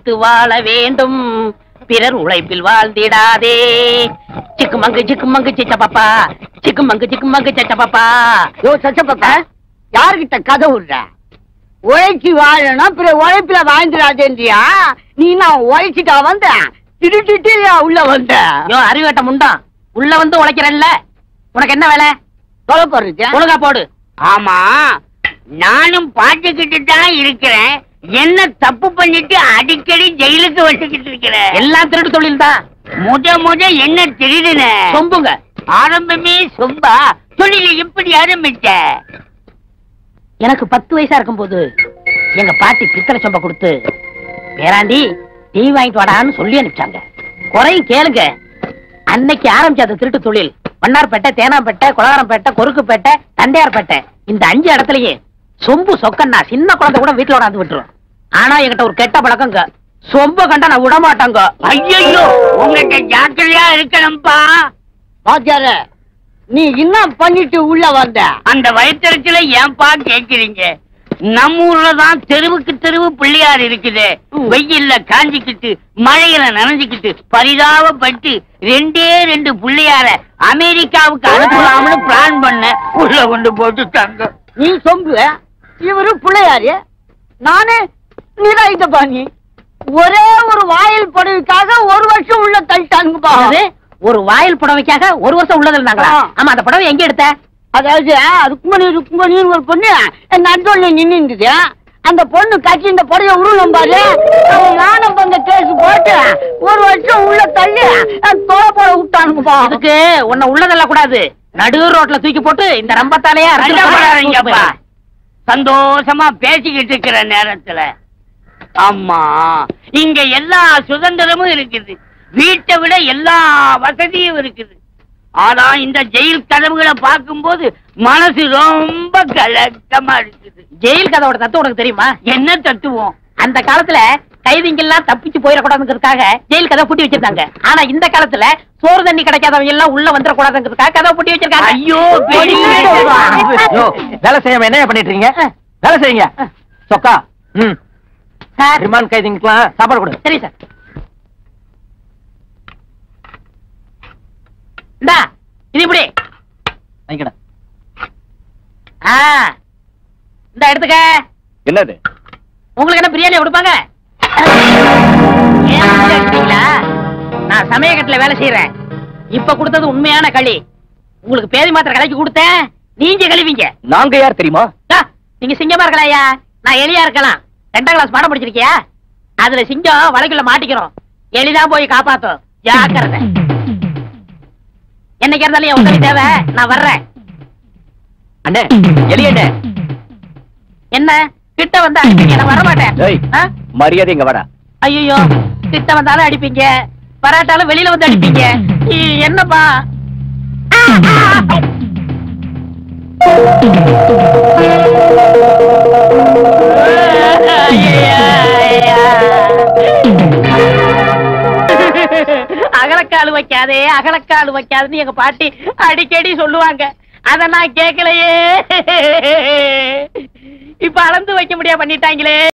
வைத்து வாழ வேண்டும் பிறர் உழைப்பில் வாழ்ந்திடாதே சிக்குமங்கு சிக்குமங்கு சிச்சப்பப்பா சிக்குமங்கு சிக்குமங்கு சிச்சப்பப்பா யோ சச்சப்பா யாருகிட்ட கதை விடுற உழைச்சி வாழணும் பிற உழைப்புல வாழ்ந்துடாதேன்றியா நீ நான் உழைச்சிட்டா வந்த திருட்டிட்டு உள்ள வந்த யோ அறிவேட்ட முண்டம் உள்ள வந்து உழைக்கிறல்ல உனக்கு என்ன வேலை சொல்ல போறது ஒழுங்கா போடு ஆமா நானும் பாட்டுக்கிட்டு தான் இருக்கிறேன் என்ன தப்பு பண்ணிட்டு அடிக்கடி ஜெயிலுக்கு வந்துகிட்டு இருக்கிறேன் எல்லாம் திருட்டு தொழில் தான் முத முத என்ன திருடுன சொம்புங்க ஆரம்பமே சொம்பா தொழில எப்படி ஆரம்பிச்ச எனக்கு பத்து வயசா இருக்கும்போது எங்க பாட்டி பித்தளை சொம்ப கொடுத்து பேராண்டி டீ வாங்கிட்டு வாடான்னு சொல்லி அனுப்பிச்சாங்க குறையும் கேளுங்க அன்னைக்கு ஆரம்பிச்ச அந்த திருட்டு தொழில் வண்ணார்பேட்டை தேனாம்பேட்டை குலகாரம்பேட்டை கொருக்குப்பேட்டை தண்டையார்பேட்டை இந்த அஞ்சு இடத்துலயே சொம்பு சொக்கன்னா சின்ன குழந்தை கூட வீட்டுல கொண்டாந்து விட்டுரும் ஆனா என்கிட்ட ஒரு கெட்ட பழக்கங்க சொம்ப கண்டா நான் விட மாட்டாங்க ஐயோ உங்ககிட்ட ஜாக்கிரதையா இருக்கணும்பா பாத்தியார நீ என்ன பண்ணிட்டு உள்ள வந்த அந்த வயிற்றுல ஏன்பா கேக்குறீங்க நம்ம ஊர்ல தான் தெருவுக்கு தெருவு பிள்ளையார் இருக்குது வெயில்ல காஞ்சிக்கிட்டு மழையில நனைஞ்சுக்கிட்டு பரிதாபப்பட்டு ரெண்டே ரெண்டு பிள்ளையார அமெரிக்காவுக்கு அனுப்பலாம்னு பிளான் பண்ண உள்ள கொண்டு போட்டுட்டாங்க நீ சொம்பு இவரு பிள்ளையாரு நானே நீராயுத பாணி ஒரே ஒரு வாயில் படவுக்காக ஒரு வருஷம் உள்ள தள்ளிட்டானுங்கப்பா அதாவது, ஒரு வாயில் புடவைக்காக ஒரு வருஷம் உள்ளது இருந்தாங்களா ஆ. ஆமா அந்த புடவை எங்க எடுத்த அதாவது ருக்மணி ருக்மணின்னு ஒரு பொண்ணு நடுவில் நின்று இருந்தது அந்த பொண்ணு கட்சி இந்த புடவை உருளும் பாரு அவன் நானும் அந்த கேஸ் போட்டு ஒரு வருஷம் உள்ள தள்ளி தொலை போட விட்டானுங்கப்பா அதுக்கு உன்னை உள்ளதெல்லாம் கூடாது நடு ரோட்ல தூக்கி போட்டு இந்த ரம்பத்தாலேயே கஷ்டப்படாதீங்கப்பா. சந்தோஷமா பேசிக்கிட்டு இருக்கிற நேரத்துல ஆமா இங்க எல்லா சுதந்திரமும் இருக்குது வீட்டை விட எல்லா வசதியும் இருக்குது ஆனா இந்த ஜெயில் கதவுகளை பார்க்கும்போது மனசு ரொம்ப கலக்கமா இருக்குது ஜெயில் கதவோட தத்துவம் உனக்கு தெரியுமா என்ன தத்துவம் அந்த காலத்துல கைதிங்கெல்லாம் தப்பிச்சு போயிடக்கூடாதுங்கிறதுக்காக ஜெயில் கதவை பூட்டி வச்சிருக்காங்க ஆனா இந்த காலத்துல சோறு தண்ணி கிடைக்காதவங்க எல்லாம் உள்ள வந்துடக்கூடாதுங்கிறதுக்காக கதவை பூட்டி வச்சிருக்காங்க ஐயோ பெரிய யோ, வேலை செய்யாம என்ன பண்ணிட்டு இருக்கீங்க வேலை செய்யுங்க சொக்கா ம் சார் ரிமாண்ட் கைதிங்களுக்குலாம் சாப்பாடு கொடு சரி சார் இந்தா இது இப்படி வாங்கிக்கடா ஆ இந்த எடுத்துக்க என்னது உங்களுக்கு என்ன பிரியாணி கொடுப்பாங்க ஏன் இப்படி எடுத்தீங்களா? நான் சமயக்கட்டுல வேலை செய்யறேன் இப்ப கொடுத்தது உண்மையான களி உங்களுக்கு பேதி மாத்திரை கலக்கி கொடுத்தேன் நீங்க கழுவிங்க நாங்க யார் தெரியுமா டா, நீங்க சிங்கமா இருக்கலாம்யா நான் எலியா இருக்கலாம் ரெண்டாம் கிளாஸ் பாடம் படிச்சிருக்கியா அதுல சிங்கம் வலைக்குள்ள மாட்டிக்கிறோம் எலிதான் போய் காப்பாத்தும் ஜாக்கிரதை என்னைக்கு இருந்தாலும் என் உதவி தேவை நான் வர்றேன் அண்ணே எலியண்ணே என்ன கிட்ட வந்து அடிப்பீங்க நான் வர ஏய். மாட்டேன் மரியாதை இங்க வாடா ஐயோ கிட்ட வந்தாலும் அடிப்பீங்க வராட்டாலும் வெளியில வந்து அடிப்பீங்க இ- என்னப்பா அகலக்கால் வைக்காதே அகலக்கால் வைக்காதுன்னு எங்க பாட்டி அடிக்கடி சொல்லுவாங்க அத நான் கேட்கலையே இப்ப அளந்து வைக்க முடியா பண்ணிட்டாங்களே